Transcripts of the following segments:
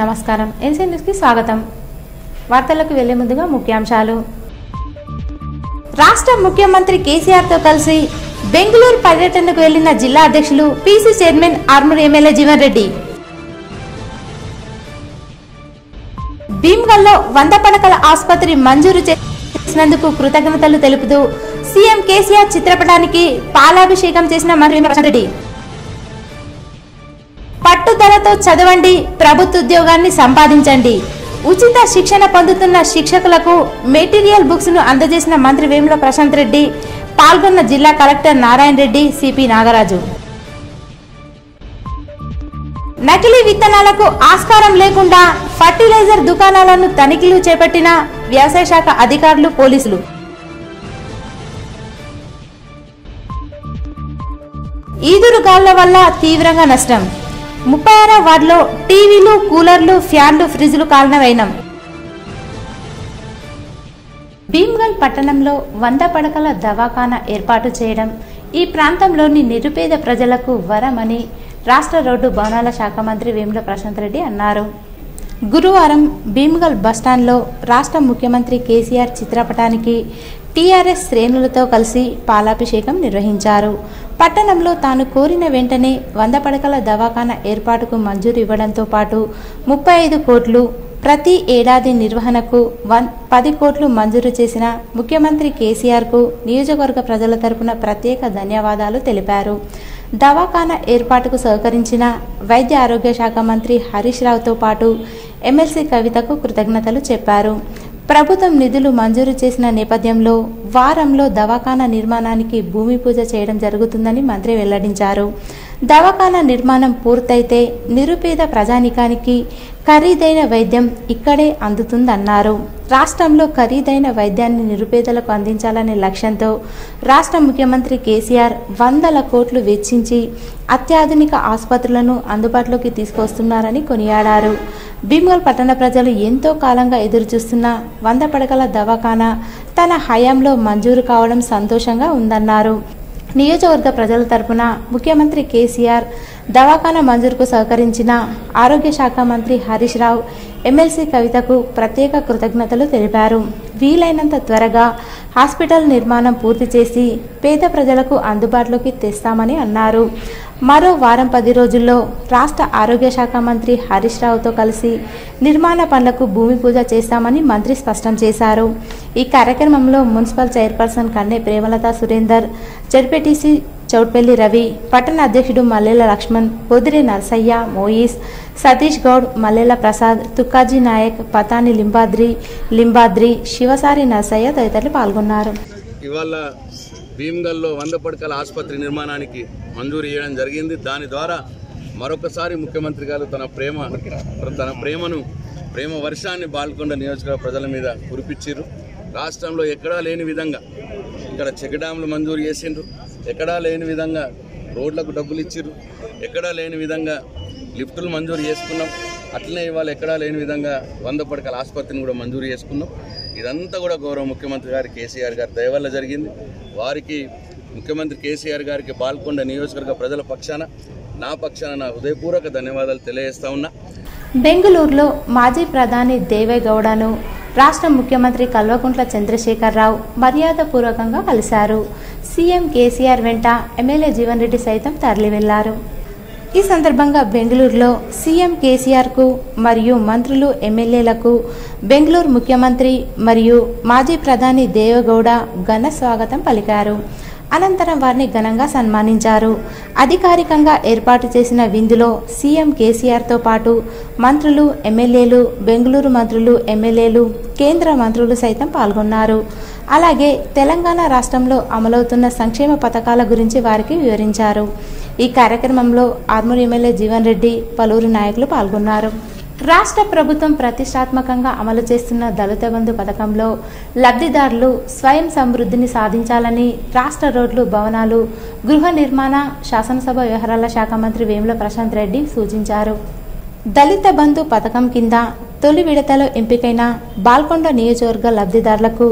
నమస్కారం NC news కి స్వాగతం వార్తలకు వెళ్లే ముందుగా ముఖ్యాంశాలు రాష్ట్ర ముఖ్యమంత్రి కేసీఆర్ తో కలిసి బెంగళూరు పర్యటనకు వెళ్లిన జిల్లా అధ్యక్షులు PC chairman Armoor MLA Jeevan Reddy భీమ్గల్లో వంద పడకల ఆసుపత్రి మంజూరు చేసినందుకు కృతజ్ఞతలు తెలుపుతూ సీఎం కేసీఆర్ చిత్రపటానికి పాలాభిషేకం చేసిన మంత్రి ప్రశాంత్ రెడ్డి పట్టుదలతో చదవండి ప్రభుత్వ ఉద్యోగాన్ని సంపాదించండి ఉచిత శిక్షణ పొందుతున్న శిక్షకులకు మెటీరియల్ బుక్స్ ను అందజేసిన మంత్రి వేముల ప్రశాంత్ రెడ్డి పాల్గొన్న జిల్లా కలెక్టర్ నారాయణ రెడ్డి సిపి నాగరాజు నకిలీ విత్తనాలకు ఆస్కారం లేకుండా ఫర్టిలైజర్ దుకాణాలను తనిఖీలు చేపట్టిన వ్యవసాయ శాఖ అధికారులు పోలీసులు ఈదురుగాళ్ల వల్ల తీవ్రంగా నష్టం ముప్పై ఆరో వార్డులో టీవీలు కూలర్లు ఫ్యాన్లు ఫ్రిడ్జ్లు కారణమైనం భీమ్గల్ పట్టణంలో వంద పడకల దవాఖానా ఏర్పాటు చేయడం ఈ ప్రాంతంలోని నిరుపేద ప్రజలకు వరమని రాష్ట్ర రోడ్డు భవనాల శాఖ మంత్రి వేముల ప్రశాంత్ రెడ్డి అన్నారు గురువారం భీమ్గల్ బస్టాండ్లో రాష్ట్ర ముఖ్యమంత్రి కేసీఆర్ చిత్రపటానికి టీఆర్ఎస్ శ్రేణులతో కలిసి పాలాభిషేకం నిర్వహించారు పట్టణంలో తాను కోరిన వెంటనే వంద పడకల దవాఖానా ఏర్పాటుకు మంజూరు ఇవ్వడంతో పాటు ముప్పై ఐదు కోట్లు ప్రతి ఏడాది నిర్వహణకు వన్ పది కోట్లు మంజూరు చేసిన ముఖ్యమంత్రి కేసీఆర్కు నియోజకవర్గ ప్రజల తరపున ప్రత్యేక ధన్యవాదాలు తెలిపారు దవాఖానా ఏర్పాటుకు సహకరించిన వైద్య ఆరోగ్య శాఖ మంత్రి హరీష్ రావుతో పాటు ఎమ్మెల్సీ కవితకు కృతజ్ఞతలు చెప్పారు ప్రభుత్వం నిధులు మంజూరు చేసిన నేపథ్యంలో వారంలో దవాఖానా నిర్మాణానికి భూమి పూజ చేయడం జరుగుతుందని మంత్రి వెల్లడించారు దవాఖానా నిర్మాణం పూర్తయితే నిరుపేద ప్రజానికానికి ఖరీదైన వైద్యం ఇక్కడే అందుతుందన్నారు రాష్ట్రంలో ఖరీదైన వైద్యాన్ని నిరుపేదలకు అందించాలనే లక్ష్యంతో రాష్ట్ర ముఖ్యమంత్రి కేసీఆర్ వందల కోట్లు వెచ్చించి అత్యాధునిక ఆసుపత్రులను అందుబాటులోకి తీసుకొస్తున్నారని కొనియాడారు భీమ్గల్ పట్టణ ప్రజలు ఎంతో కాలంగా ఎదురుచూస్తున్న వంద పడకల దవాఖానా తన హయాంలో మంజూరు కావడం సంతోషంగా ఉందన్నారు నియోజకవర్గ ప్రజల తరపున ముఖ్యమంత్రి కేసీఆర్ దవాఖానా మంజూరుకు సహకరించిన ఆరోగ్య శాఖ మంత్రి హరీష్ రావు ఎమ్మెల్సీ కవితకు ప్రత్యేక కృతజ్ఞతలు తెలిపారు వీలైనంత త్వరగా హాస్పిటల్ నిర్మాణం పూర్తి చేసి పేద ప్రజలకు అందుబాటులోకి తెస్తామని అన్నారు మరో వారం పది రోజుల్లో రాష్ట్ర ఆరోగ్య శాఖ మంత్రి హరీష్ రావుతో కలిసి నిర్మాణ పనులకు భూమి పూజ చేస్తామని మంత్రి స్పష్టం చేశారు ఈ కార్యక్రమంలో municipal chairperson Kanne Premalatha Surender ZPTC Chautpalli Ravi పట్టణ అధ్యక్షుడు మల్లెల లక్ష్మణ్ పొదిరి నర్సయ్య మోయిస్ సతీష్ గౌడ్ మల్లెల ప్రసాద్ తుక్కాజీ నాయక్ పతాని లింబాద్రి లింబాద్రి శివసారి నర్సయ్య తదితరులు పాల్గొన్నారు ఇవాళ భీమ్గల్లో వంద పడకల ఆసుపత్రి నిర్మాణానికి మంజూరు చేయడం జరిగింది దాని ద్వారా మరొకసారి ముఖ్యమంత్రి గారు తన ప్రేమ తన ప్రేమను ప్రేమ వర్షాన్ని బాల్కొండ నియోజకవర్గ ప్రజల మీద కురిపించారు రాష్ట్రంలో ఎక్కడా లేని విధంగా ఇక్కడ చెక్ డ్యాములు మంజూరు చేసిండ్రు ఎక్కడా లేని విధంగా రోడ్లకు డబ్బులు ఇచ్చిర్రు ఎక్కడా లేని విధంగా లిఫ్టులు మంజూరు చేసుకున్నాం అట్లనే ఇవాళ ఎక్కడా లేని విధంగా వంద పడకల ఆసుపత్రిని కూడా మంజూరు చేసుకున్నాం ఇదంతా కూడా గౌరవ ముఖ్యమంత్రి గారి కేసీఆర్ గారి దయ వల్ల జరిగింది వారికి ముఖ్యమంత్రి కేసీఆర్ గారికి బాల్కొండ నియోజకవర్గ ప్రజల పక్షాన నా పక్షాన నా హృదయపూర్వక ధన్యవాదాలు తెలియజేస్తా ఉన్నా బెంగళూరులో మాజీ ప్రధాని దేవేగౌడను రాష్ట్ర ముఖ్యమంత్రి కల్వకుంట్ల చంద్రశేఖరరావు మర్యాదపూర్వకంగా కలిశారు సీఎం కేసీఆర్ వెంట ఎమ్మెల్యే జీవన్ రెడ్డి సైతం తరలి వెళ్లారు ఈ సందర్భంగా బెంగళూరులో సీఎం కేసీఆర్కు మరియు మంత్రులు ఎమ్మెల్యేలకు బెంగళూరు ముఖ్యమంత్రి మరియు మాజీ ప్రధాని దేవగౌడ ఘన స్వాగతం పలికారు అనంతరం వారిని ఘనంగా సన్మానించారు అధికారికంగా ఏర్పాటు చేసిన విందులో సీఎం కేసీఆర్తో పాటు మంత్రులు ఎమ్మెల్యేలు బెంగళూరు మంత్రులు ఎమ్మెల్యేలు కేంద్ర మంత్రులు సైతం పాల్గొన్నారు అలాగే తెలంగాణ రాష్ట్రంలో అమలవుతున్న సంక్షేమ పథకాల గురించి వారికి వివరించారు ఈ కార్యక్రమంలో ఆర్మూర్ ఎమ్మెల్యే జీవన్ రెడ్డి పలువురు నాయకులు పాల్గొన్నారు రాష్ట్ర ప్రభుత్వం ప్రతిష్టాత్మకంగా అమలు చేస్తున్న దళిత బంధు పథకంలో లబ్ధిదారులు స్వయం సమృద్ధిని సాధించాలని రాష్ట్ర రోడ్లు భవనాలు గృహ నిర్మాణ శాసనసభ వ్యవహారాల శాఖ మంత్రి వేముల ప్రశాంత్ రెడ్డి సూచించారు దళిత బంధు పథకం కింద తొలి విడతలో ఎంపికైన బాల్కొండ నియోజకవర్గ లబ్ధిదారులకు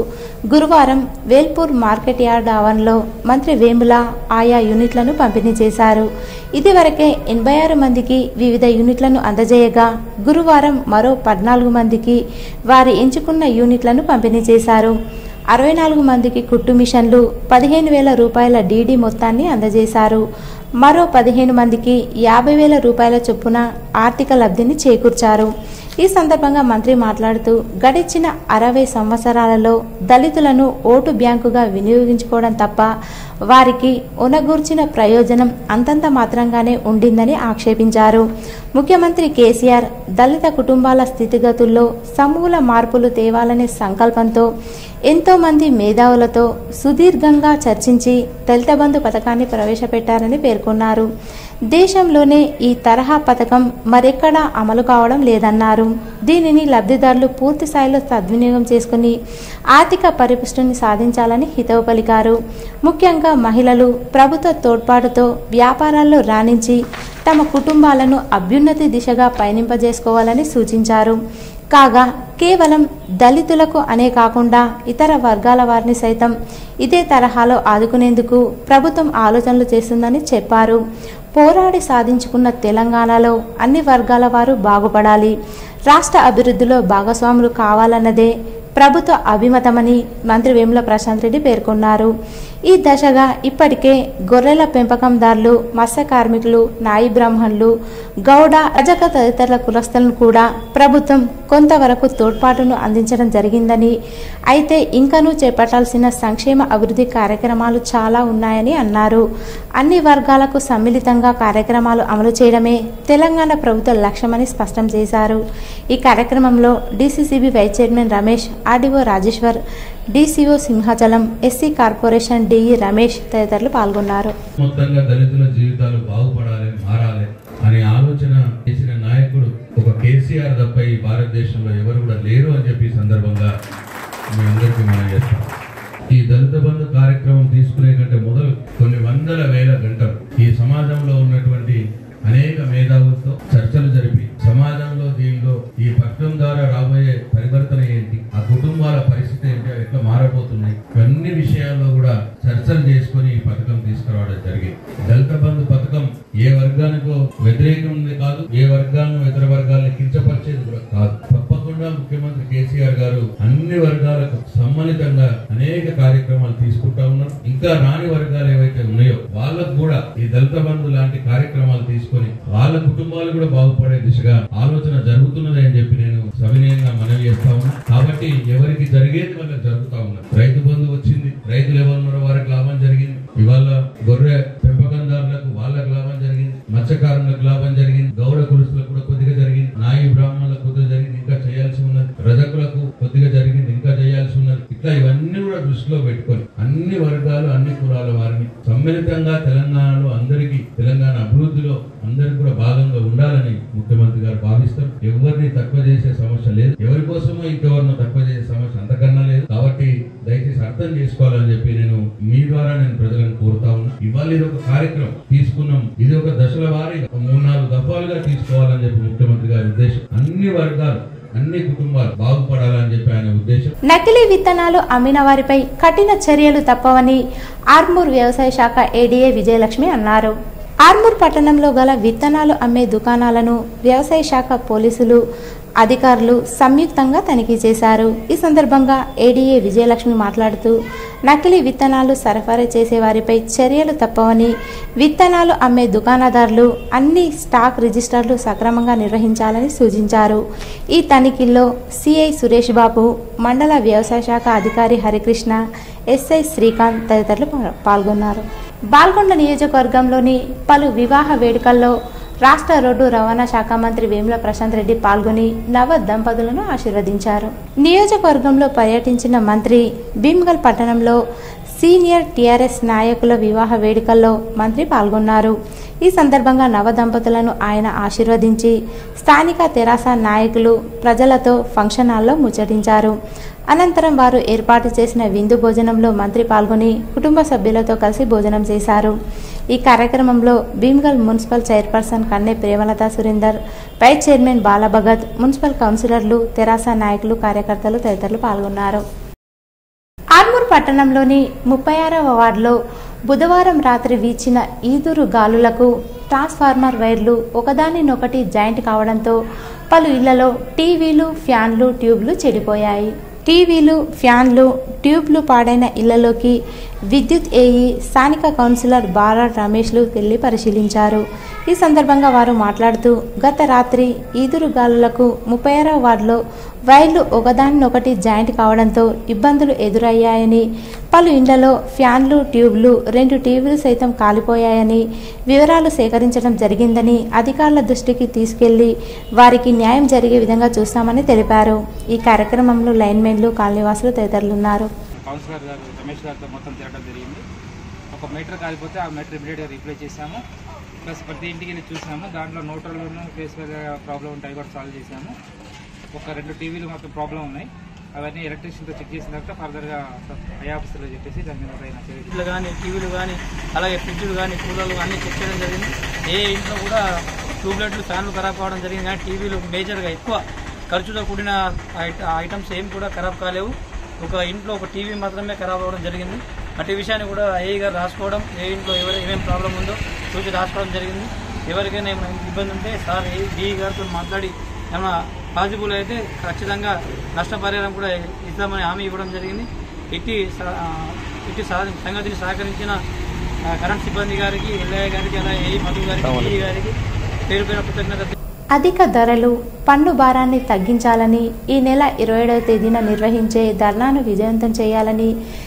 గురువారం వేల్పూర్ మార్కెట్ యార్డ్ ఆవరణలో మంత్రి వేముల ఆయా యూనిట్లను పంపిణీ చేశారు ఇదివరకే ఎనభై ఆరు మందికి వివిధ యూనిట్లను అందజేయగా గురువారం మరో పద్నాలుగు మందికి వారి ఎంచుకున్న యూనిట్లను పంపిణీ చేశారు అరవై నాలుగు మందికి కుట్టు మిషన్లు పదిహేను వేల రూపాయల డీడీ మొత్తాన్ని అందజేశారు మరో పదిహేను మందికి యాభై వేల రూపాయల చొప్పున ఆర్థిక లబ్ధిని చేకూర్చారు ఈ సందర్భంగా మంత్రి మాట్లాడుతూ గడిచిన అరవై సంవత్సరాలలో దళితులను ఓటు బ్యాంకుగా వినియోగించుకోవడం తప్ప వారికి ఉనగూర్చిన ప్రయోజనం అంతంత మాత్రంగానే ఉండిందని ఆక్షేపించారు ముఖ్యమంత్రి కేసీఆర్ దళిత కుటుంబాల స్థితిగతుల్లో సమూల మార్పులు తేవాలనే సంకల్పంతో ఎంతో మంది మేధావులతో సుదీర్ఘంగా చర్చించి దళిత బంధు పథకాన్ని ప్రవేశపెట్టారని పేర్కొన్నారు దేశంలోనే ఈ తరహా పథకం మరెక్కడా అమలు కావడం లేదన్నారు దీనిని లబ్ధిదారులు పూర్తి స్థాయిలో సద్వినియోగం చేసుకుని ఆర్థిక పరిపుష్టిని సాధించాలని హితవు పలికారు ముఖ్యంగా మహిళలు ప్రభుత్వ తోడ్పాటుతో వ్యాపారాల్లో రాణించి తమ కుటుంబాలను అభ్యున్నతి దిశగా పయనింపజేసుకోవాలని సూచించారు కాగా కేవలం దళితులకు అనే కాకుండా ఇతర వర్గాల వారిని సైతం ఇదే తరహాలో ఆదుకునేందుకు ప్రభుత్వం ఆలోచనలు చేస్తుందని చెప్పారు పోరాడి సాధించుకున్న తెలంగాణలో అన్ని వర్గాల వారు బాగుపడాలి రాష్ట్ర అభివృద్ధిలో భాగస్వాములు కావాలన్నదే ప్రభుత్వ అభిమతమని మంత్రి వేముల ప్రశాంత్ రెడ్డి పేర్కొన్నారు ఈ దశగా ఇప్పటికే గొర్రెల పెంపకందారులు మత్స్య కార్మికులు నాయి బ్రాహ్మణులు గౌడ రజక తదితరుల కులస్తులను కూడా ప్రభుత్వం కొంతవరకు తోడ్పాటును అందించడం జరిగిందని అయితే ఇంకనూ చేపట్టాల్సిన సంక్షేమ అభివృద్ధి కార్యక్రమాలు చాలా ఉన్నాయని అన్నారు అన్ని వర్గాలకు సమ్మిళితంగా కార్యక్రమాలు అమలు చేయడమే తెలంగాణ ప్రభుత్వ లక్ష్యమని స్పష్టం చేశారు ఈ కార్యక్రమంలో DCCB vice chairman Ramesh RDO Rajeshwar DCO Simhachalam SC corporation DE Ramesh తదితరులు పాల్గొన్నారు మొత్తంగా దళితుల జీవితాలు బాగుపడాలి మారాలి అనే ఆలోచన చేసిన నాయకుడు ఒక కేసీఆర్ తప్ప ఈ భారతదేశంలో ఎవరు కూడా లేరు అని చెప్పి ఈ సందర్భంగా మీ అందరికీ మనం చేస్తాం ఈ దళిత బంధు కార్యక్రమం తీసుకునే కంటే మొదలు కొన్ని వందల వేల గంటలు ఈ సమాజంలో ఉన్నటువంటి అనేక మేధావులతో చర్చలు జరిపి సమాజంలో దీనిలో ఈ పథకం ద్వారా రాబోయే పరివర్తన ఏంటి ఆ కుటుంబాల పరిస్థితి ఏంటి అవి ఎట్లా మారబోతున్నాయి ఇవన్నీ విషయాల్లో కూడా చర్చలు చేసుకొని ఈ పథకం తీసుకురావడం జరిగింది దళిత బంధు పథకం ఏ వర్గానికో వ్యతిరేకం కాదు ఏ వర్గాలను ఇతర వర్గాలను కించపరిచేది కూడా కాదు తప్పకుండా ముఖ్యమంత్రి కేసీఆర్ గారు అన్ని వర్గాలకు సమ్మిళితంగా అనేక కార్యక్రమాలు తీసుకుంటా ఉన్నారు ఇంకా రాని వర్గాలు ఏవైతే ఉన్నాయో వాళ్ళకు కూడా ఈ దళిత బంధు లాంటి కార్యక్రమాలు తీసుకొని వాళ్ళ కుటుంబాలు కూడా బాగుపడే దిశగా ఆలోచన జరుగుతున్నది అని చెప్పి నేను సవినయంగా మనవి చేస్తా ఉన్నా కాబట్టి ఎవరికి జరిగేది వాళ్ళకి జరుగుతా ఉన్నది రైతు బంధు వచ్చింది రైతులు ఎవరున్నారో వారికి లాభం జరిగింది ఇవాళ గొర్రె పెంపకందారులకు వాళ్ళకి లాభం జరిగింది మత్స్యకారులకు లాభం జరిగింది గౌడ కులుసులకు కూడా కొద్దిగా జరిగింది నాయి బ్రాహ్మణులకు కొద్దిగా జరిగింది ఇంకా చేయాల్సి ఉన్నది రజకులకు కొద్దిగా జరిగింది ఇంకా చేయాల్సి ఉన్నది ఇట్లా ఇవన్నీ కూడా దృష్టిలో పెట్టుకొని అన్ని వర్గాలు అన్ని కులాల వారిని సమ్మిళితంగా తెలంగాణలో అందరికీ తెలంగాణ అభివృద్ధిలో అందరికి కూడా భాగంగా ఉండాలని ముఖ్యమంత్రి గారు భావిస్తారు ఎవరిని తక్కువ చేసే సమస్య లేదు ఎవరి కోసమో ఇంకెవరినో తక్కువ చేసే సమస్య అంతకన్నా లేదు కాబట్టి దయచేసి అర్థం చేసుకోవాలని చెప్పి నేను మీ ద్వారా నేను ప్రజలను కోరుతా ఉన్నా ఇవాళ ఇది ఒక కార్యక్రమం తీసుకున్నాం ఇది ఒక దశల వారి మూడు నాలుగు దఫాలుగా తీసుకోవాలని చెప్పి ముఖ్యమంత్రి గారి ఉద్దేశం అన్ని వర్గాలు అన్ని కుటుంబాలు బాగుపడాలని చెప్పి ఆయన ఉద్దేశం నకిలీ విత్తనాలు అమ్మిన వారిపై కఠిన చర్యలు తప్పవని ఆర్మూర్ వ్యవసాయ శాఖ ఏడీఏ విజయలక్ష్మి అన్నారు ఆర్మూర్ పట్టణంలో గల విత్తనాలు అమ్మే దుకాణాలను వ్యవసాయ శాఖ పోలీసులు అధికారులు సంయుక్తంగా తనిఖీ చేశారు ఈ సందర్భంగా ఏడీఏ విజయలక్ష్మి మాట్లాడుతూ నకిలీ విత్తనాలు సరఫరా చేసే వారిపై చర్యలు తప్పవని విత్తనాలు అమ్మే దుకాణదారులు అన్ని స్టాక్ రిజిస్టర్లు సక్రమంగా నిర్వహించాలని సూచించారు ఈ తనిఖీల్లో సిఐ సురేష్ బాబు మండల వ్యవసాయ శాఖ అధికారి హరికృష్ణ ఎస్ఐ శ్రీకాంత్ తదితరులు పా- పాల్గొన్నారు బాల్కొండ నియోజకవర్గంలోని పలు వివాహ వేడుకల్లో రాష్ట్ర రోడ్డు రవాణా శాఖ మంత్రి వేముల ప్రశాంత్ రెడ్డి పాల్గొని నవ దంపతులను ఆశీర్వదించారు నియోజకవర్గంలో పర్యటించిన మంత్రి భీమ్గల్ పట్టణంలో సీనియర్ టీఆర్ఎస్ నాయకుల వివాహ వేడుకల్లో మంత్రి పాల్గొన్నారు ఈ సందర్భంగా నవ దంపతులను ఆయన ఆశీర్వదించి స్థానిక తెరాస నాయకులు ప్రజలతో ఫంక్షన్ హాల్లో ముచ్చటించారు అనంతరం వారు ఏర్పాటు చేసిన విందు భోజనంలో మంత్రి పాల్గొని కుటుంబ సభ్యులతో కలిసి భోజనం చేశారు ఈ కార్యక్రమంలో Bheemgal municipal chairperson Kanne Premalatha Surender vice chairman Balabhagat municipal కౌన్సిలర్లు తెరాస నాయకులు కార్యకర్తలు తదితరులు పాల్గొన్నారు పట్టణంలోని ముప్పై ఆరవ వార్డులో బుధవారం రాత్రి వీచిన ఈదురు గాలులకు ట్రాన్స్ఫార్మర్ వైర్లు ఒకదానినొకటి జాయింట్ కావడంతో పలు ఇళ్లలో టీవీలు ఫ్యాన్లు ట్యూబ్లు చెడిపోయాయి టీవీలు ఫ్యాన్లు ట్యూబ్లు పాడైన ఇళ్లలోకి విద్యుత్ ఏఈ స్థానిక కౌన్సిలర్ బారా రమేష్లు వెళ్లి పరిశీలించారు ఈ సందర్భంగా వారు మాట్లాడుతూ గత రాత్రి ఈదురు గాలులకు ముప్పై ఆరవ వార్డులో వైర్లు ఒకదానినొకటి జాయింట్ కావడంతో ఇబ్బందులు ఎదురయ్యాయని పలు ఇండ్లలో ఫ్యాన్లు ట్యూబ్లు రెండు టీవీలు సైతం కాలిపోయాయని వివరాలు సేకరించడం జరిగిందని అధికారుల దృష్టికి తీసుకెళ్లి వారికి న్యాయం జరిగే విధంగా చూస్తామని తెలిపారు ఈ కార్యక్రమంలో లైన్మెన్లు కాలనీవాసులు తదితరులున్నారు కౌన్సిలర్ గారు రమేష్ గారితో మొత్తం తిరగడం జరిగింది ఒక మీటర్ కాలిపోతే ఆ మీటర్ ఇమీడియట్గా రీప్లేస్ చేశాము ప్లస్ ప్రతి ఇంటికి వెళ్ళి చూసాము దాంట్లో నోటర్లను ఫేస్ ప్రాబ్లం ఉంటాయి కూడా సాల్వ్ చేశాము ఒక రెండు టీవీలు మాత్రం ప్రాబ్లం ఉన్నాయి అవన్నీ ఎలక్ట్రీషియన్తో చెక్ చేసిన తర్వాత ఫర్దర్గా హై ఆఫీసర్లో చెప్పేసి దాని మీద పైన చర్య ఫ్రిడ్జ్లు కానీ టీవీలు కానీ అలాగే ఫ్రిడ్జ్లు కానీ కూలర్లు అన్నీ చెక్ చేయడం జరిగింది ఏ ఇంట్లో కూడా ట్యూబ్లైట్లు ఫ్యాన్లు ఖరాబ్ కావడం జరిగింది కానీ టీవీలు మేజర్గా ఎక్కువ ఖర్చుతో కూడిన ఐట- ఐటమ్స్ ఏం కూడా ఖరాబ్ కాలేవు ఒక ఇంట్లో ఒక టీవీ మాత్రమే ఖరాబ్ అవ్వడం జరిగింది అటు విషయాన్ని కూడా ఏఈ గారు రాసుకోవడం ఏ ఇంట్లో ఎవరు ఏమేం ప్రాబ్లం ఉందో చూసి రాసుకోవడం జరిగింది ఎవరికైనా ఏమైనా ఇబ్బంది ఉంటే సార్ డిఈ గారితో మాట్లాడి ఏమైనా పాజిబుల్ అయితే ఖచ్చితంగా నష్టపరిహారం కూడా ఇద్దామని హామీ ఇవ్వడం జరిగింది ఇట్టి స- ఆ, ఇట్టి సా- సంగతిని సహకరించిన ఆ, కరెంట్ సిబ్బంది గారికి ఎల్ఐ గారికి అలాగే ఏ మధు గారికి డిఈ గారికి పేరు పేరు కృతజ్ఞత అధిక ధరలు పన్ను భారాన్ని తగ్గించాలని ఈ నెల ఇరవై ఏడవ తేదీన నిర్వహించే ధర్నాను విజయవంతం చేయాలని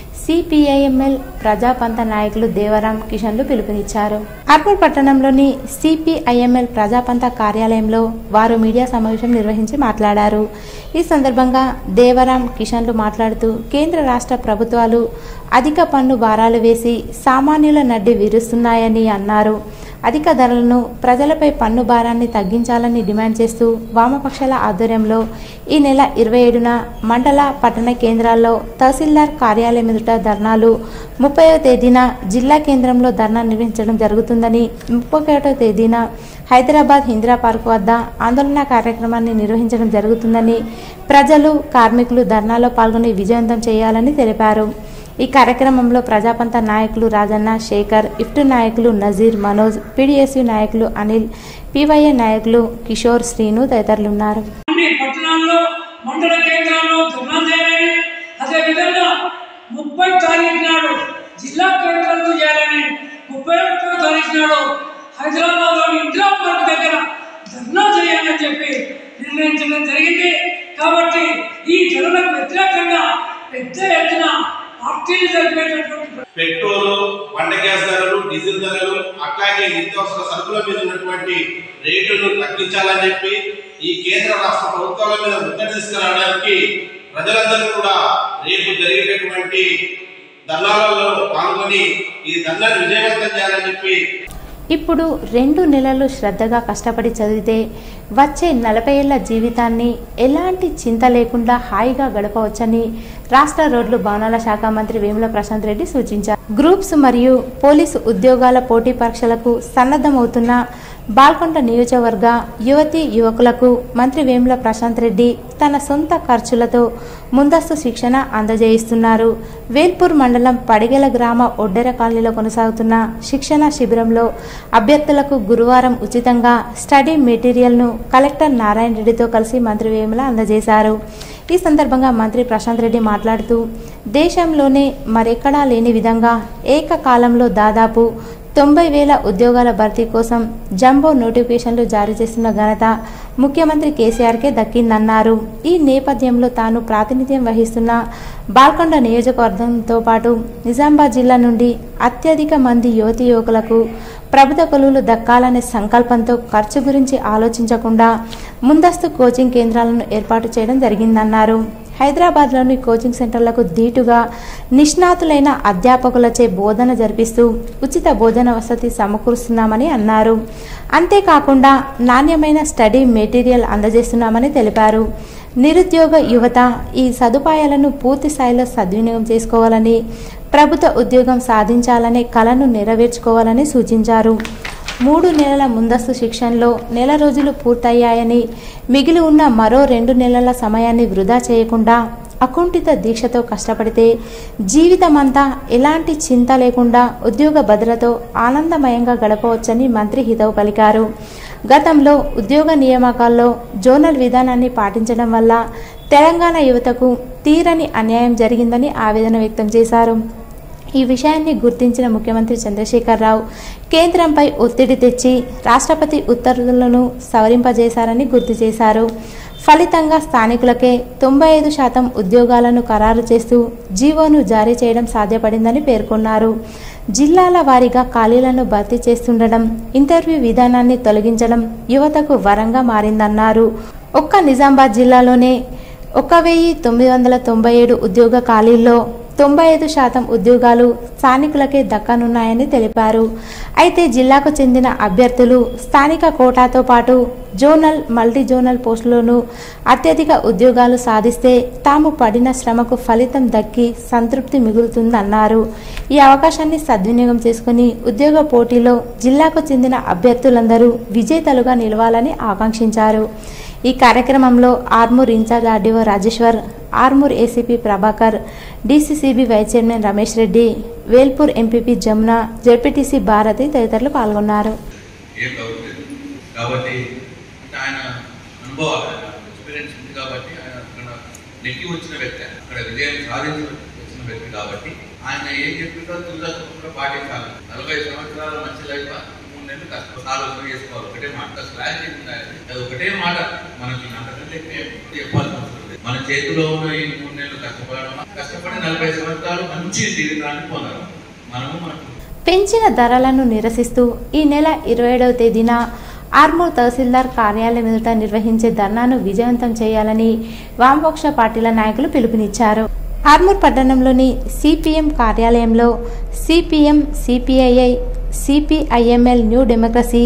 సిపిఐఎంఎల్ ప్రజాపంత నాయకులు దేవరాం కిషన్లు పిలుపునిచ్చారు అర్పూర్ పట్టణంలోని సిపిఐఎంఎల్ ప్రజాపంత కార్యాలయంలో వారు మీడియా సమావేశం నిర్వహించి మాట్లాడారు ఈ సందర్భంగా దేవరాం కిషన్లు మాట్లాడుతూ కేంద్ర రాష్ట్ర ప్రభుత్వాలు అధిక పన్ను భారాలు వేసి సామాన్యుల నడ్డి విరుస్తున్నాయని అన్నారు అధిక ధరలను ప్రజలపై పన్ను భారాన్ని తగ్గించాలని డిమాండ్ చేస్తూ వామపక్షాల ఆధ్వర్యంలో ఈ నెల ఇరవై ఏడున మండల పట్టణ కేంద్రాల్లో తహసీల్దార్ కార్యాలయం ఎదుట ధర్నాలు ముప్పైవ తేదీన జిల్లా కేంద్రంలో ధర్నా నిర్వహించడం జరుగుతుందని ముప్పై ఒకటో తేదీన హైదరాబాద్ ఇందిరా పార్క్ వద్ద ఆందోళన కార్యక్రమాన్ని నిర్వహించడం జరుగుతుందని ప్రజలు కార్మికులు ధర్నాలో పాల్గొని విజయవంతం చేయాలని తెలిపారు ఈ కార్యక్రమంలో ప్రజాపంత నాయకులు రాజన్న శేఖర్ ఇఫ్ట్ నాయకులు నజీర్ మనోజ్ పీడీఎస్యు నాయకులు అనిల్ పీవైఏ నాయకులు కిషోర్ శ్రీను తదితరులు ఉన్నారు అన్ని పట్టణాల్లో మండల కేంద్రాల్లో ధర్నా చేయాలని అదేవిధంగా ముప్పై తారీఖు నాడు జిల్లా కేంద్రాల్లో చేయాలని ముప్పై ఒకటో తారీఖు నాడు హైదరాబాద్లోని ఇందిరా పార్క్ దగ్గర ధర్నా చేయాలని చెప్పి నిర్ణయించడం జరిగింది కాబట్టి ఈ ధరలకు వ్యతిరేకంగా పెద్ద ఎత్తున పార్టీలు జరిపేటటువంటి పెట్రోల్ వంట గ్యాస్ ధరలు డీజిల్ ధరలు అట్లాగే నిత్యావసర సరుకుల మీద ఉన్నటువంటి రేట్లను తగ్గించాలని చెప్పి ఈ కేంద్ర రాష్ట్ర ప్రభుత్వాల మీద ముద్ర తీసుకురావడానికి ప్రజలందరూ కూడా రేపు జరిగేటటువంటి ధర్నాలలో పాల్గొని ఈ ధర్నాన్ని విజయవంతం చేయాలని చెప్పి ఇప్పుడు రెండు నెలలు శ్రద్ధగా కష్టపడి చదివితే వచ్చే నలభై ఏళ్ల జీవితాన్ని ఎలాంటి చింత లేకుండా హాయిగా గడపవచ్చని రాష్ట్ర రోడ్లు భవనాల శాఖ మంత్రి వేముల ప్రశాంత్ రెడ్డి సూచించారు గ్రూప్స్ మరియు పోలీసు ఉద్యోగాల పోటీ పరీక్షలకు సన్నద్ధమవుతున్న బాల్కొండ నియోజకవర్గ యువతి యువకులకు మంత్రి వేముల ప్రశాంత్ రెడ్డి తన సొంత ఖర్చులతో ముందస్తు శిక్షణ అందజేయిస్తున్నారు వేల్పూర్ మండలం పడిగెల గ్రామ ఒడ్డెర కాలనీలో కొనసాగుతున్న శిక్షణ శిబిరంలో అభ్యర్థులకు గురువారం ఉచితంగా స్టడీ మెటీరియల్ను కలెక్టర్ నారాయణ రెడ్డితో కలిసి మంత్రి వేముల అందజేశారు ఈ సందర్భంగా మంత్రి ప్రశాంత్ రెడ్డి మాట్లాడుతూ దేశంలోనే మరెక్కడా లేని విధంగా ఏకకాలంలో దాదాపు తొంభై వేల ఉద్యోగాల భర్తీ కోసం జంబో నోటిఫికేషన్లు జారీ చేస్తున్న ఘనత ముఖ్యమంత్రి కేసీఆర్కే దక్కిందన్నారు ఈ నేపథ్యంలో తాను ప్రాతినిధ్యం వహిస్తున్న బాల్కొండ నియోజకవర్గంతో పాటు నిజామాబాద్ జిల్లా నుండి అత్యధిక మంది యువతి యువకులకు ప్రభుత్వ కొలువులు దక్కాలనే సంకల్పంతో ఖర్చు గురించి ఆలోచించకుండా ముందస్తు కోచింగ్ కేంద్రాలను ఏర్పాటు చేయడం జరిగిందన్నారు హైదరాబాద్లోని కోచింగ్ సెంటర్లకు ధీటుగా నిష్ణాతులైన అధ్యాపకులచే బోధన జరిపిస్తూ ఉచిత భోజన వసతి సమకూరుస్తున్నామని అన్నారు అంతేకాకుండా నాణ్యమైన స్టడీ మెటీరియల్ అందజేస్తున్నామని తెలిపారు నిరుద్యోగ యువత ఈ సదుపాయాలను పూర్తి స్థాయిలో సద్వినియోగం చేసుకోవాలని ప్రభుత్వ ఉద్యోగం సాధించాలనే కలను నెరవేర్చుకోవాలని సూచించారు మూడు నెలల ముందస్తు శిక్షణలో నెల రోజులు పూర్తయ్యాయని మిగిలి ఉన్న మరో రెండు నెలల సమయాన్ని వృధా చేయకుండా అకుంఠిత దీక్షతో కష్టపడితే జీవితమంతా ఎలాంటి చింత లేకుండా ఉద్యోగ భద్రతో ఆనందమయంగా గడపవచ్చని మంత్రి హితవు పలికారు గతంలో ఉద్యోగ నియామకాల్లో జోనల్ విధానాన్ని పాటించడం వల్ల తెలంగాణ యువతకు తీరని అన్యాయం జరిగిందని ఆవేదన వ్యక్తం చేశారు ఈ విషయాన్ని గుర్తించిన ముఖ్యమంత్రి చంద్రశేఖరరావు కేంద్రంపై ఒత్తిడి తెచ్చి రాష్ట్రపతి ఉత్తర్వులను సవరింపజేశారని గుర్తు చేశారు ఫలితంగా స్థానికులకే తొంభై ఐదు శాతం ఉద్యోగాలను ఖరారు చేస్తూ జీవోను జారీ చేయడం సాధ్యపడిందని పేర్కొన్నారు జిల్లాల వారీగా ఖాళీలను భర్తీ చేస్తుండడం ఇంటర్వ్యూ విధానాన్ని తొలగించడం యువతకు వరంగా మారిందన్నారు ఒక్క నిజామాబాద్ జిల్లాలోనే ఒక వెయ్యి తొమ్మిది వందల తొంభై ఏడు ఉద్యోగ ఖాళీల్లో తొంభై ఐదు శాతం ఉద్యోగాలు స్థానికులకే దక్కనున్నాయని తెలిపారు అయితే జిల్లాకు చెందిన అభ్యర్థులు స్థానిక కోటాతో పాటు జోనల్ మల్టీ జోనల్ పోస్టులోనూ అత్యధిక ఉద్యోగాలు సాధిస్తే తాము పడిన శ్రమకు ఫలితం దక్కి సంతృప్తి మిగులుతుందన్నారు ఈ అవకాశాన్ని సద్వినియోగం చేసుకుని ఉద్యోగ పోటీలో జిల్లాకు చెందిన అభ్యర్థులందరూ విజేతలుగా నిలవాలని ఆకాంక్షించారు ఈ కార్యక్రమంలో Armoor in-charge RDO Rajeshwar Armoor ACP Prabhakar DCCB vice chairman Ramesh Reddy Velpur MPP Jamuna ZPTC Bharathi తదితరులు పాల్గొన్నారు ఏం కావట్లేదు కాబట్టి అంటే ఆయన అనుభవాలు ఆయన ఎక్స్పీరియన్స్ ఉంది కాబట్టి ఆయన అక్కడ నెక్కి వచ్చిన వ్యక్తి ఆయన. అక్కడ విజయం సాధించి వచ్చిన వ్యక్తి కాబట్టి ఆయన ఏం చెప్పిందో తులగా తప్పకుండా పాటించాలి నలభై సంవత్సరాల మంచి లైఫ్ మూడు నెలలు కష్టపడి ఆలోచన చేసుకోవాలి ఒకటే మాట అసలు క్లారిటీ ఉండాలి అది ఒకటే మాట మనకి అంతకంటే ఎక్కువ చెప్పాల్సిన అవసరం లేదు మన చేతిలో ఉన్న ఈ మూడు నెలలు కష్టపడడం కష్టపడి నలభై సంవత్సరాలు మంచి జీవితాన్ని పొందడం మనము మనకు పెంచిన ధరలను నిరసిస్తూ ఈ నెల ఇరవై ఏడవ తేదీన ఆర్మూర్ తహసీల్దార్ కార్యాలయం ఎదుట నిర్వహించే ధర్నాను విజయవంతం చేయాలని వామపక్ష పార్టీల నాయకులు పిలుపునిచ్చారు ఆర్మూర్ పట్టణంలోని సిపిఎం కార్యాలయంలో CPM CPII CPIML new democracy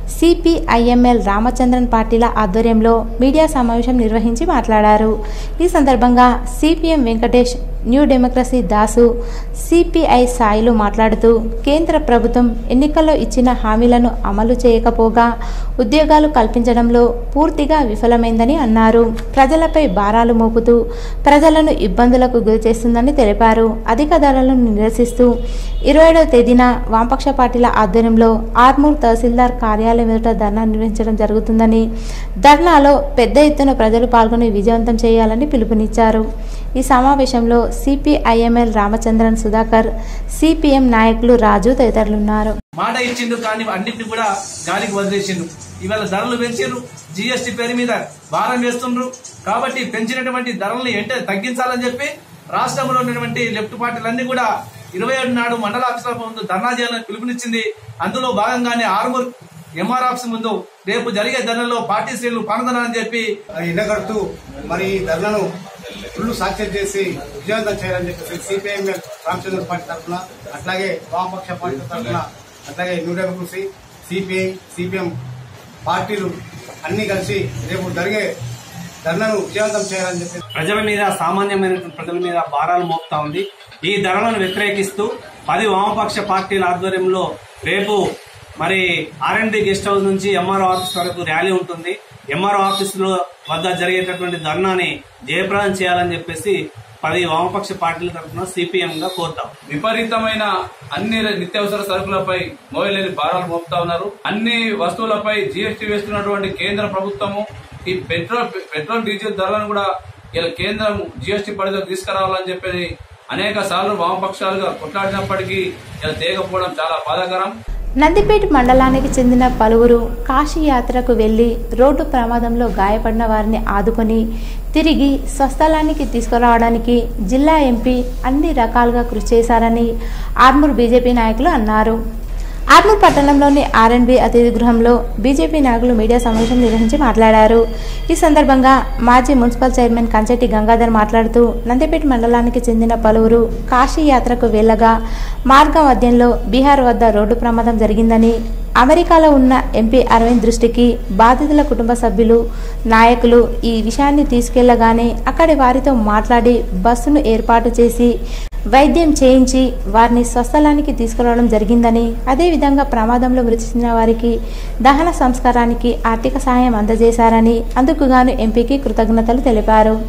CPIML Ramachandran పార్టీల ఆధ్వర్యంలో మీడియా సమావేశం నిర్వహించి మాట్లాడారు ఈ సందర్భంగా CPM Venkatesh new democracy Dasu CPI Sailu మాట్లాడుతూ కేంద్ర ప్రభుత్వం ఎన్నికల్లో ఇచ్చిన హామీలను అమలు చేయకపోగా ఉద్యోగాలు కల్పించడంలో పూర్తిగా విఫలమైందని అన్నారు ప్రజలపై భారాలు మోపుతూ ప్రజలను ఇబ్బందులకు గురి చేస్తుందని తెలిపారు అధిక ధరలను నిరసిస్తూ ఇరవై ఏడవ తేదీన వామపక్ష పార్టీల ఆధ్వర్యంలో ఆర్మూర్ తహసీల్దార్ కార్యాలయం ఎదుట ధర్నా నిర్వహించడం జరుగుతుందని ధర్నాలో పెద్ద ఎత్తున ప్రజలు పాల్గొని విజయవంతం చేయాలని పిలుపునిచ్చారు ఈ సమావేశంలో సిపిఐఎంఎల్ రామచంద్రన్ సుధాకర్ సిపిఎం నాయకులు రాజు తదితరులున్నారు మాట ఇచ్చిండు కానీ అన్నింటిని కూడా గాలికి వదిలేసిండు ఇవాళ ధరలు పెంచారు జిఎస్టీ పేరు మీద భారం వేస్తుండ్రు కాబట్టి పెంచినటువంటి ధరల్ని వెంటనే తగ్గించాలని చెప్పి రాష్ట్రంలో ఉన్నటువంటి లెఫ్ట్ పార్టీలన్నీ కూడా ఇరవై ఏడు నాడు మండల ఆఫీసుల ముందు ధర్నా చేయాలని పిలుపునిచ్చింది అందులో భాగంగానే ఆరుమూరు ఎంఆర్ ఆఫీస్ ముందు రేపు జరిగే ధరలలో పార్టీ శ్రేణులు పాల్గొనాలని చెప్పి ఎండగడుతూ మరి ఈ ధరలను ఫుల్ సాక్ష్యం చేసి విజయవంతం చేయాలని చెప్పేసి సిపిఐఎం రామచంద్ర పార్టీ తరఫున అట్లాగే వామపక్ష పార్టీ తరఫున అట్లాగే న్యూ డెమోక్రసీ సిపిఐ సిపిఎం పార్టీలు అన్ని కలిసి రేపు జరిగే ధర్నాను విజయవంతం చేయాలని చెప్పి ప్రజల మీద సామాన్యమైన ప్రజల మీద భారాలు మోపుతా ఉంది ఈ ధరలను వ్యతిరేకిస్తూ పది వామపక్ష పార్టీల ఆధ్వర్యంలో రేపు మరి ఆర్ఎండి గెస్ట్ హౌస్ నుంచి ఎంఆర్ఓ ఆఫీస్ వరకు ర్యాలీ ఉంటుంది ఎంఆర్ఓ ఆఫీస్ లో వద్ద జరిగేటటువంటి ధర్నాని జయప్రదం చేయాలని చెప్పేసి పది వామపక్ష పార్టీల తరఫున సిపిఎం గా కోరుతాం విపరీతమైన అన్ని నిత్యావసర సరుకులపై మోయలేని భారాలు మోపుతా ఉన్నారు అన్ని వస్తువులపై జీఎస్టీ వేస్తున్నటువంటి కేంద్ర ప్రభుత్వము ఈ పెట్రోల్ పెట్రోల్ డీజిల్ ధరలను కూడా ఇలా కేంద్రం జీఎస్టీ పరిధిలో తీసుకురావాలని చెప్పి అనేక సార్లు వామపక్షాలుగా కొట్లాడినప్పటికీ ఇలా తేగపోవడం చాలా బాధాకరం నందిపేట మండలానికి చెందిన పలువురు కాశీ యాత్రకు వెళ్లి రోడ్డు ప్రమాదంలో గాయపడిన వారిని ఆదుకొని తిరిగి స్వస్థలానికి తీసుకురావడానికి జిల్లా ఎంపీ అన్ని రకాలుగా కృషి చేశారని ఆర్మూర్ బీజేపీ నాయకులు అన్నారు ఆర్మూర్ పట్టణంలోని ఆర్ఎండ్బి అతిథి గృహంలో బీజేపీ నాయకులు మీడియా సమావేశం నిర్వహించి మాట్లాడారు ఈ సందర్భంగా మాజీ మున్సిపల్ చైర్మన్ కంచెట్టి గంగాధర్ మాట్లాడుతూ నందిపేట మండలానికి చెందిన పలువురు కాశీ యాత్రకు వెళ్లగా మార్గం మధ్యంలో బీహార్ వద్ద రోడ్డు ప్రమాదం జరిగిందని అమెరికాలో ఉన్న ఎంపీ అరవింద్ దృష్టికి బాధితుల కుటుంబ సభ్యులు నాయకులు ఈ విషయాన్ని తీసుకెళ్లగానే అక్కడి వారితో మాట్లాడి బస్సును ఏర్పాటు చేసి వైద్యం చేయించి వారిని స్వస్థలానికి తీసుకురావడం జరిగిందని అదేవిధంగా ప్రమాదంలో మృతి చెందిన వారికి దహన సంస్కారానికి ఆర్థిక సహాయం అందజేశారని అందుకు గాను ఎంపీకి కృతజ్ఞతలు తెలిపారు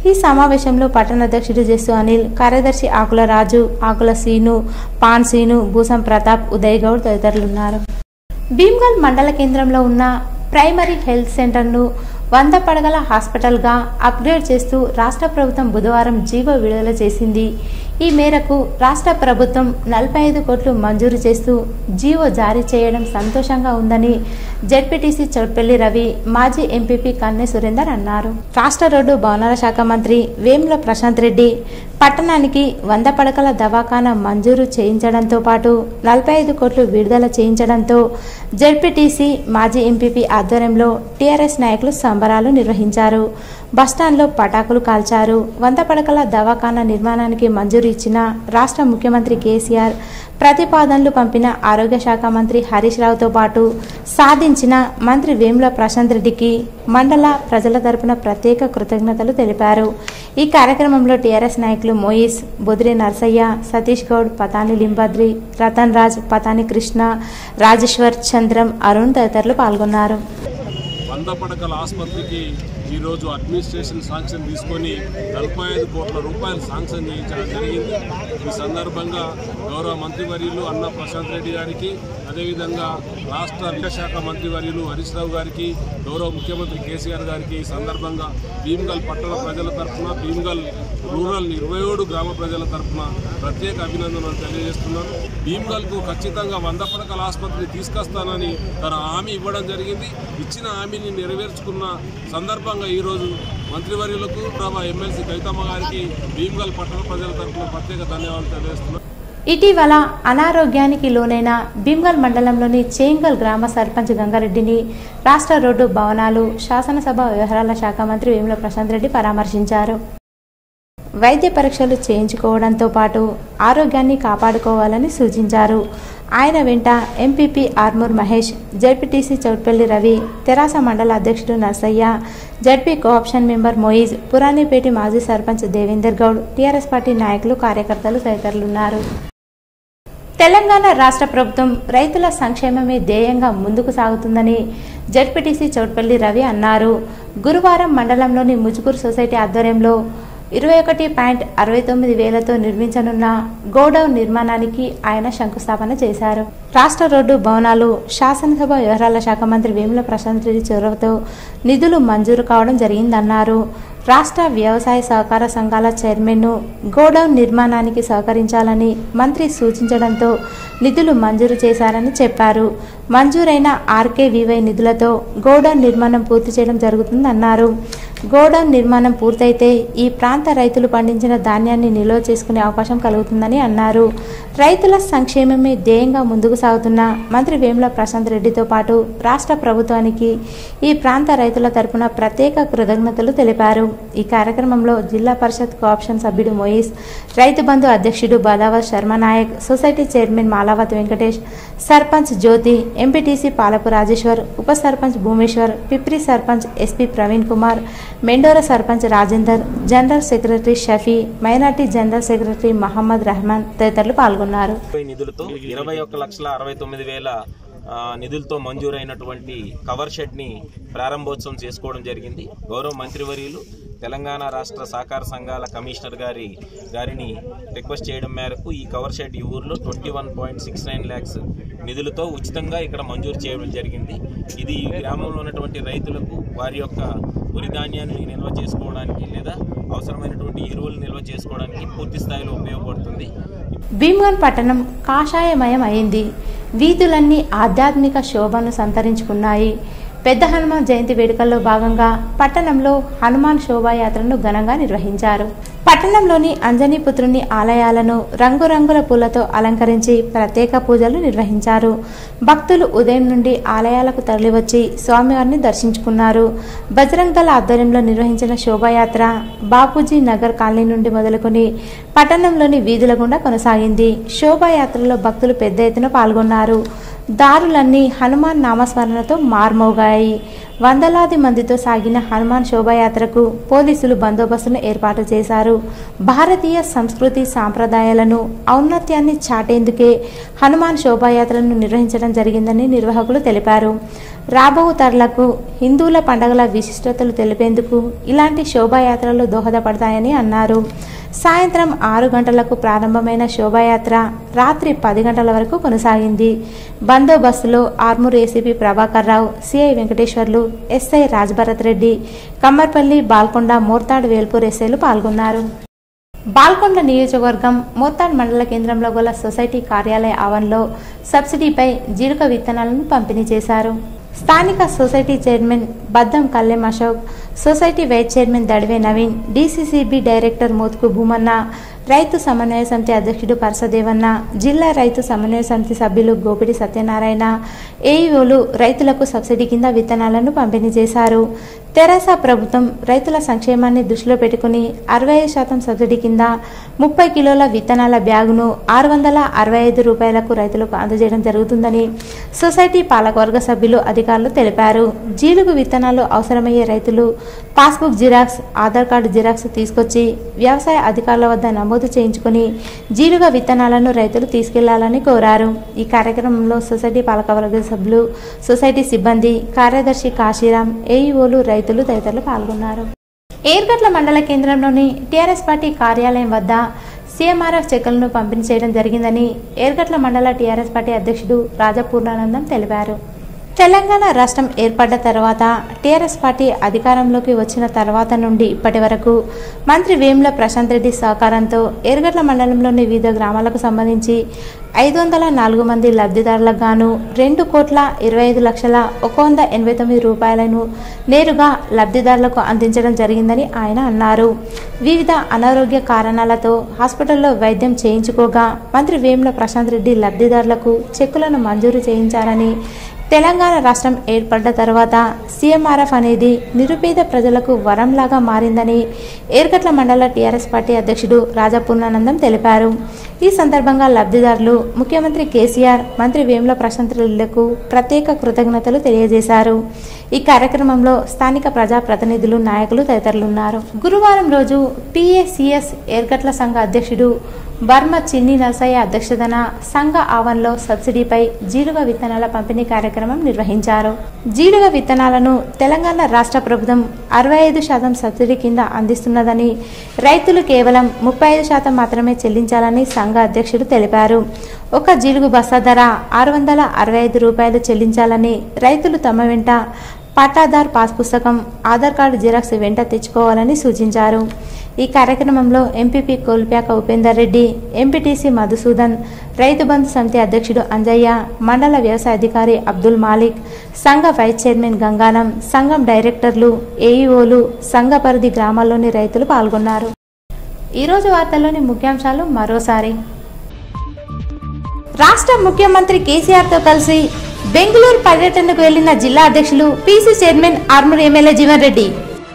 ఈ సమావేశంలో పట్టణ అధ్యక్షుడు జస్సు అనిల్ కార్యదర్శి ఆకుల రాజు ఆకుల సీను పాన్ సీను భూసం ప్రతాప్ ఉదయ్ గౌడ్ తదితరులున్నారు భీమ్గల్ మండల కేంద్రంలో ఉన్న ప్రైమరీ హెల్త్ సెంటర్ను వంద పడగల హాస్పిటల్గా అప్గ్రేడ్ చేస్తూ రాష్ట్ర ప్రభుత్వం బుధవారం జీవో విడుదల చేసింది ఈ మేరకు రాష్ట్ర ప్రభుత్వం నలభై ఐదు కోట్లు మంజూరు చేస్తూ జీవో జారీ చేయడం సంతోషంగా ఉందని జెడ్పీటీసీ చౌట్పల్లి రవి మాజీ ఎంపీపీ కన్నె సురేందర్ అన్నారు రాష్ట్ర రోడ్డు భవనాల శాఖ మంత్రి వేముల ప్రశాంత్ రెడ్డి పట్టణానికి వంద పడకల దవాఖానా మంజూరు చేయించడంతో పాటు నలభై ఐదు కోట్లు విడుదల చేయించడంతో జెడ్పీటీసీ మాజీ ఎంపీపీ ఆధ్వర్యంలో టీఆర్ఎస్ నాయకులు సంబరాలు నిర్వహించారు బస్టాండ్లో పటాకులు కాల్చారు వంద పడకల దవాఖానా నిర్మాణానికి మంజూరు ఇచ్చిన రాష్ట్ర ముఖ్యమంత్రి కేసీఆర్ ప్రతిపాదనలు పంపిన ఆరోగ్య శాఖ మంత్రి హరీష్ రావుతో పాటు సాధించిన మంత్రి వేముల ప్రశాంత్ రెడ్డికి మండల ప్రజల తరపున ప్రత్యేక కృతజ్ఞతలు తెలిపారు ఈ కార్యక్రమంలో టీఆర్ఎస్ నాయకులు మోయిస్ బొదిరి నర్సయ్య సతీష్ గౌడ్ పతాని లింబద్రి రతన్ రాజ్ పతాని కృష్ణ రాజేశ్వర్ చంద్రం అరుణ్ తదితరులు పాల్గొన్నారు వంద పడకల ఆసుపత్రికి ఈరోజు అడ్మినిస్ట్రేషన్ శాంక్షన్ తీసుకొని నలభై ఐదు కోట్ల రూపాయలు శాంక్షన్ చేయించడం జరిగింది ఈ సందర్భంగా గౌరవ మంత్రివర్యులు అన్న ప్రశాంత్ రెడ్డి గారికి అదేవిధంగా రాష్ట్ర విద్యాశాఖ మంత్రివర్యులు హరీష్ రావు గారికి గౌరవ ముఖ్యమంత్రి కేసీఆర్ గారికి ఈ సందర్భంగా భీమ్గల్ పట్టణ ప్రజల తరఫున భీమ్గల్ రూరల్ ఇరవై ఏడు గ్రామ ప్రజల తరఫున ప్రత్యేక అభినందనలు తెలియజేస్తున్నాను భీమ్గల్కు ఖచ్చితంగా వంద పడకల ఆసుపత్రి తీసుకొస్తానని తన హామీ ఇవ్వడం జరిగింది ఇచ్చిన హామీని నెరవేర్చుకున్న సందర్భంగా ఈరోజు మంత్రివర్యులకు ప్రభా ఎమ్మెల్సీ కవితమ్మ గారికి భీమ్గల్ పట్టణ ప్రజల తరఫున ప్రత్యేక ధన్యవాదాలు తెలియజేస్తున్నాను ఇటీవల అనారోగ్యానికి లోనైన భీమ్గల్ మండలంలోని చేంగల్ గ్రామ సర్పంచ్ గంగారెడ్డిని రాష్ట్ర రోడ్డు భవనాలు శాసనసభ వ్యవహారాల శాఖ మంత్రి వేముల ప్రశాంత్ రెడ్డి పరామర్శించారు వైద్య పరీక్షలు చేయించుకోవడంతో పాటు ఆరోగ్యాన్ని కాపాడుకోవాలని సూచించారు ఆయన వెంట ఎంపీపీ ఆర్మూర్ మహేష్ జడ్పీటీసీ చౌట్పల్లి రవి తెరాస మండల అధ్యక్షుడు Narsaiah ZP co-option member Moiz Puranipeti మాజీ సర్పంచ్ దేవేందర్ గౌడ్ టీఆర్ఎస్ పార్టీ నాయకులు కార్యకర్తలు తదితరులున్నారు తెలంగాణ రాష్ట్ర ప్రభుత్వం రైతుల సంక్షేమమే ధ్యేయంగా ముందుకు సాగుతుందని జడ్పీటీసీ చౌట్పల్లి రవి అన్నారు గురువారం మండలంలోని ముజుగురు సొసైటీ ఆధ్వర్యంలో ఇరవై ఒకటి పాయింట్ అరవై తొమ్మిది వేలతో నిర్మించనున్న గోడౌన్ నిర్మాణానికి ఆయన శంకుస్థాపన చేశారు రాష్ట్ర రోడ్డు భవనాలు శాసనసభ వ్యవహారాల శాఖ మంత్రి వేముల ప్రశాంత్ రెడ్డి చొరవతో నిధులు మంజూరు కావడం జరిగిందన్నారు రాష్ట్ర వ్యవసాయ సహకార సంఘాల చైర్మన్ను గోడౌన్ నిర్మాణానికి సహకరించాలని మంత్రి సూచించడంతో నిధులు మంజూరు చేశారని చెప్పారు మంజూరైన ఆర్కేవీవై నిధులతో గోడౌన్ నిర్మాణం పూర్తి చేయడం జరుగుతుందన్నారు గోడౌన్ నిర్మాణం పూర్తయితే ఈ ప్రాంత రైతులు పండించిన ధాన్యాన్ని నిల్వ చేసుకునే అవకాశం కలుగుతుందని అన్నారు రైతుల సంక్షేమమే ధ్యేయంగా ముందుకు సాగుతున్న మంత్రి వేముల ప్రశాంత్ రెడ్డితో పాటు రాష్ట్ర ప్రభుత్వానికి ఈ ప్రాంత రైతుల తరపున ప్రత్యేక కృతజ్ఞతలు తెలిపారు ఈ కార్యక్రమంలో జిల్లా పరిషత్ కోఆప్షన్ సభ్యుడు మొయిస్ రైతు బంధు అధ్యక్షుడు Badavath Sharma Naik society chairman Malavath Venkatesh sarpanch Jyothi MPTC Palapu Rajeshwar ఉప sarpanch Bhumeshwar Pipri sarpanch SP Praveen Kumar Mendora sarpanch Rajender general secretary Shafi minority general secretary Mohammed Rehman తదితరులు పాల్గొన్నారు నిధులతో ఇరవై ఒక్క లక్షల అరవై తొమ్మిది వేల ఆ, నిధులతో మంజూరైనటువంటి కవర్ షెడ్ ని ప్రారంభోత్సవం చేసుకోవడం జరిగింది గౌరవ మంత్రివర్యులు తెలంగాణ రాష్ట్ర సహకార సంఘాల కమిషనర్ గారి గారిని రిక్వెస్ట్ చేయడం మేరకు ఈ కవర్ షెడ్ ఈ ఊర్లో twenty one point six nine lakhs నిధులతో ఉచితంగా ఇక్కడ మంజూరు చేయడం జరిగింది ఇది ఈ గ్రామంలో ఉన్నటువంటి రైతులకు వారి యొక్క వరి ధాన్యాన్ని నిల్వ చేసుకోవడానికి లేదా అవసరమైనటువంటి ఎరువులు నిల్వ చేసుకోవడానికి పూర్తి స్థాయిలో ఉపయోగపడుతుంది భీమ్గన్ పట్టణం కాషాయమయం అయింది వీధులన్నీ ఆధ్యాత్మిక శోభను సంతరించుకున్నాయి పెద్ద హనుమాన్ జయంతి వేడుకల్లో భాగంగా పట్టణంలో హనుమాన్ శోభాయాత్రను ఘనంగా నిర్వహించారు పట్టణంలోని అంజనీపుత్రుని ఆలయాలను రంగురంగుల పూలతో అలంకరించి ప్రత్యేక పూజలు నిర్వహించారు భక్తులు ఉదయం నుండి ఆలయాలకు తరలివచ్చి స్వామివారిని దర్శించుకున్నారు బజరంగ్ దళ ఆధ్వర్యంలో నిర్వహించిన శోభాయాత్ర బాపూజీ నగర్ కాలనీ నుండి మొదలుకొని పట్టణంలోని వీధుల గుండా కొనసాగింది శోభాయాత్రలో భక్తులు పెద్ద ఎత్తున పాల్గొన్నారు దారులన్నీ హనుమాన్ నామస్మరణతో మార్మోగాయి వందలాది మందితో సాగిన హనుమాన్ శోభాయాత్రకు పోలీసులు బందోబస్తును ఏర్పాటు చేశారు భారతీయ సంస్కృతి సాంప్రదాయాలను ఔన్నత్యాన్ని చాటేందుకే హనుమాన్ శోభాయాత్రను నిర్వహించడం జరిగిందని నిర్వాహకులు తెలిపారు రాబో తరలకు హిందువుల పండుగల విశిష్టతలు తెలిపేందుకు ఇలాంటి శోభాయాత్రలు దోహదపడతాయని అన్నారు సాయంత్రం ఆరు గంటలకు ప్రారంభమైన శోభాయాత్ర రాత్రి పది గంటల వరకు కొనసాగింది బందోబస్తులో Armoor ACP Prabhakar Rao CI Venkateswarlu SI Rajbharat Reddy Kammarpalli Balkonda Mortad Velpur ఎస్ఐలు పాల్గొన్నారు బాల్కొండ నియోజకవర్గం మోత్తాడ్ మండల కేంద్రంలో గల సొసైటీ కార్యాలయ ఆవరణలో సబ్సిడీపై జీలుక విత్తనాలను పంపిణీ చేశారు స్థానిక society chairman Baddam Kallem Ashok society vice chairman Dadive Naveen DCCB director Motku Bhumanna రైతు సమన్వయ సమితి అధ్యక్షుడు పరసదేవన్న జిల్లా రైతు సమన్వయ సమితి సభ్యులు గోపిడి సత్యనారాయణ ఏఈఓలు రైతులకు సబ్సిడీ కింద విత్తనాలను పంపిణీ చేశారు తెరాస ప్రభుత్వం రైతుల సంక్షేమాన్ని దృష్టిలో పెట్టుకుని అరవై ఐదు శాతం సబ్సిడీ కింద ముప్పై కిలోల విత్తనాల బ్యాగును ఆరు వందల అరవై ఐదు రూపాయలకు రైతులకు అందజేయడం జరుగుతుందని సొసైటీ పాలకవర్గ సభ్యులు అధికారులు తెలిపారు జీలుగు విత్తనాలు అవసరమయ్యే రైతులు passbook xerox Aadhaar card xerox తీసుకొచ్చి వ్యవసాయ అధికారుల వద్ద నమోదు చేయించుకుని జీలుగ విత్తనాలను రైతులు తీసుకెళ్లాలని కోరారు ఈ కార్యక్రమంలో సొసైటీ పాలకవర్గ సభ్యులు సొసైటీ సిబ్బంది కార్యదర్శి కాశీరాం ఏఈఓలు రైతులు తదితరులు పాల్గొన్నారు ఏర్గట్ల మండల కేంద్రంలోని టీఆర్ఎస్ పార్టీ కార్యాలయం వద్ద సీఎంఆర్ఎఫ్ చెక్కులను పంపిణీ చేయడం జరిగిందని ఏర్గట్ల మండల టీఆర్ఎస్ పార్టీ అధ్యక్షుడు రాజపూర్ణానందం తెలిపారు తెలంగాణ రాష్ట్రం ఏర్పడ్డ తర్వాత టీఆర్ఎస్ పార్టీ అధికారంలోకి వచ్చిన తర్వాత నుండి ఇప్పటి వరకు మంత్రి వేముల ప్రశాంత్ రెడ్డి సహకారంతో ఏర్గట్ల మండలంలోని వివిధ గ్రామాలకు సంబంధించి ఐదు వందల నాలుగు మంది లబ్ధిదారులకు గాను రెండు కోట్ల ఇరవై ఐదు లక్షల ఒక వంద ఎనభై తొమ్మిది రూపాయలను నేరుగా లబ్ధిదారులకు అందించడం జరిగిందని ఆయన అన్నారు వివిధ అనారోగ్య కారణాలతో హాస్పిటల్లో వైద్యం చేయించుకోగా మంత్రి వేముల ప్రశాంత్ రెడ్డి లబ్ధిదారులకు చెక్కులను మంజూరు చేయించారని తెలంగాణ రాష్ట్రం ఏర్పడ్డ తర్వాత సీఎంఆర్ఎఫ్ అనేది నిరుపేద ప్రజలకు వరంలాగా మారిందని ఏర్గట్ల మండల టీఆర్ఎస్ పార్టీ అధ్యక్షుడు రాజపూర్ణానందం తెలిపారు ఈ సందర్భంగా లబ్ధిదారులు ముఖ్యమంత్రి కేసీఆర్ మంత్రి వేముల ప్రశాంత్ రెడ్డిలకు ప్రత్యేక కృతజ్ఞతలు తెలియజేశారు ఈ కార్యక్రమంలో స్థానిక ప్రజాప్రతినిధులు నాయకులు తదితరులున్నారు గురువారం రోజు పిఏసిఎస్ ఏర్గట్ల సంఘ అధ్యక్షుడు బర్మ చిన్ని నరసయ్య అధ్యక్షతన సంఘ ఆవరణలో సబ్సిడీపై జీలుగ విత్తనాల పంపిణీ కార్యక్రమం నిర్వహించారు జీలుగ విత్తనాలను తెలంగాణ రాష్ట్ర ప్రభుత్వం అరవై ఐదు శాతం సబ్సిడీ కింద అందిస్తున్నదని రైతులు కేవలం ముప్పై ఐదు శాతం మాత్రమే చెల్లించాలని సంఘ అధ్యక్షుడు తెలిపారు ఒక జీలుగు బస్తా ధర ఆరు వందల అరవై ఐదు రూపాయలు చెల్లించాలని రైతులు తమ వెంట పట్టాదార్ పాస్ పుస్తకం ఆధార్ కార్డు జిరాక్స్ వెంట తెచ్చుకోవాలని సూచించారు ఈ కార్యక్రమంలో ఎంపీపీ కోల్ప్యాక ఉపేందర్ రెడ్డి ఎంపీటీసీ మధుసూదన్ రైతు బంధు సమితి అధ్యక్షుడు అంజయ్య మండల వ్యవసాయ అధికారి అబ్దుల్ మాలిక్ సంఘ వైస్ చైర్మన్ గంగానం సంఘం డైరెక్టర్లు ఏఈఓలు సంఘ పరిధి గ్రామాల్లోని రైతులు పాల్గొన్నారు ఈరోజు వార్తల్లోని ముఖ్యాంశాలు మరోసారి రాష్ట్ర ముఖ్యమంత్రి కేసీఆర్తో కలిసి బెంగళూరు పర్యటనకు వెళ్లిన జిల్లా అధ్యక్షులు PC chairman Armoor MLA Jeevan Reddy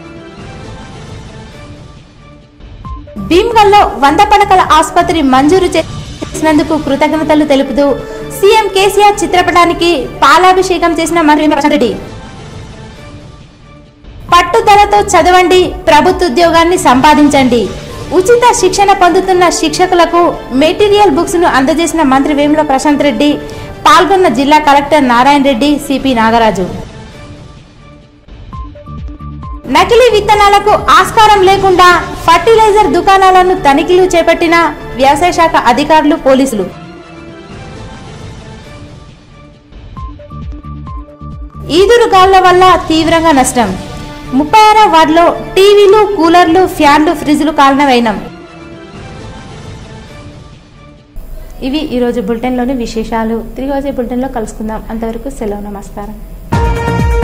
భీమ్గల్లో వంద పడకల ఆసుపత్రి మంజూరు చేసినందుకు కృతజ్ఞతలు తెలుపుతూ సీఎం కేసీఆర్ చిత్రపటానికి పాలాభిషేకం చేసిన మంత్రి ప్రశాంత్ రెడ్డి పట్టుదలతో చదవండి ప్రభుత్వ ఉద్యోగాన్ని సంపాదించండి ఉచిత శిక్షణ పొందుతున్న శిక్షకులకు మెటీరియల్ బుక్స్ ను అందజేసిన మంత్రి వేముల ప్రశాంత్ రెడ్డి పాల్గొన్న జిల్లా కలెక్టర్ నారాయణ రెడ్డి సిపి నాగరాజు నకిలీ విత్తనాలకు ఆస్కారం లేకుండా ఫర్టిలైజర్ దుకాణాలను తనిఖీలు చేపట్టిన వ్యవసాయ శాఖ అధికారులు పోలీసులు ఈదురుగాళ్ల వల్ల తీవ్రంగా నష్టం ముప్పై ఆరో వార్డులో టీవీలు కూలర్లు ఫ్యాన్లు ఫ్రిడ్జ్లు కారణమైనం ఇవి ఈరోజు బులెటిన్లోని విశేషాలు తిరిగి వచ్చే బులెటిన్లో కలుసుకుందాం అంతవరకు సెలవు నమస్కారం